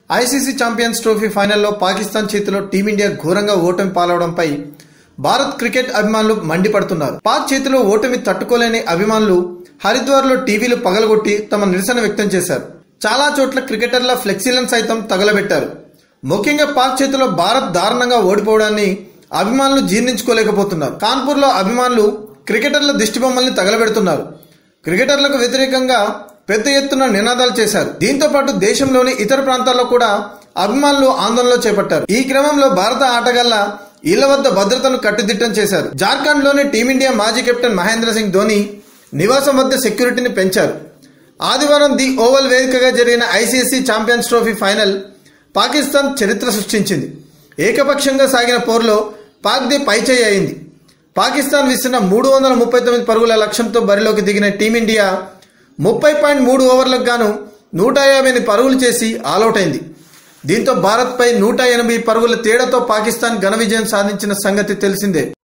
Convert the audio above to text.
ICC champions trophy ఫైనల్లో పాకిస్తాన్ చేతిలో team India ఘోరంగా ఓటమి పాలవడంపై భారత్ క్రికెట్ అభిమానులు మండిపడుతున్నారు పాక్ చేతిలో ఓటమి తట్టుకోలేని అభిమానులు హరిద్వార్లో టీవీలు పగలగొట్టి తమ నిరసన వ్యక్తం చేశారు చాలా చోట్ల క్రికెటర్ల ఫ్లెక్సీలను సైతం తగలబెట్టారు ముఖ్యంగా పాక్ చేతిలో భారత్ దారుణంగా ఓడిపోవడాన్ని అభిమానులు జీర్ణించుకోలేకపోతున్నారు కాన్పూర్లో అభిమానులు క్రికెటర్ల దిష్టిబొమ్మల్ని తగలబెడుతున్నారు క్రికెటర్లకు వ్యతిరేకంగా పెద్ద ఎత్తున నినాదాలు చేశారు దీంతో పాటు దేశంలోని ఇతర ప్రాంతాల్లో కూడా అభిమానులు ఆందోళనలు చేపట్టారు ఈ క్రమంలో భారత ఆటగాళ్ల ఇళ్ల వద్ద భద్రతను కట్టుదిట్టం చేశారు జార్ఖండ్ లోని టీమిండియా మాజీ కెప్టెన్ మహేంద్ర సింగ్ ధోని నివాసం వద్ద సెక్యూరిటీని పెంచారు ఆదివారం ది ఓవల్ వేదికగా జరిగిన ICC champions trophy final Pakistan చరిత్ర సృష్టించింది ఏకపక్షంగా సాగిన పోరులో పాక్ది పైచేయి అయింది పాకిస్తాన్ విసిరిన మూడు వందల ముప్పై తొమ్మిది పరుగుల లక్ష్యంతో బరిలోకి దిగిన టీమిండియా ముప్పై పాయింట్ మూడు ఓవర్లకు గాను నూట యాభై పరుగులు చేసి ఆలౌట్ అయింది దీంతో భారత్పై నూట ఎనభై పరుగుల తేడాతో పాకిస్తాన్ ఘన విజయం సాధించిన సంగతి తెలిసిందే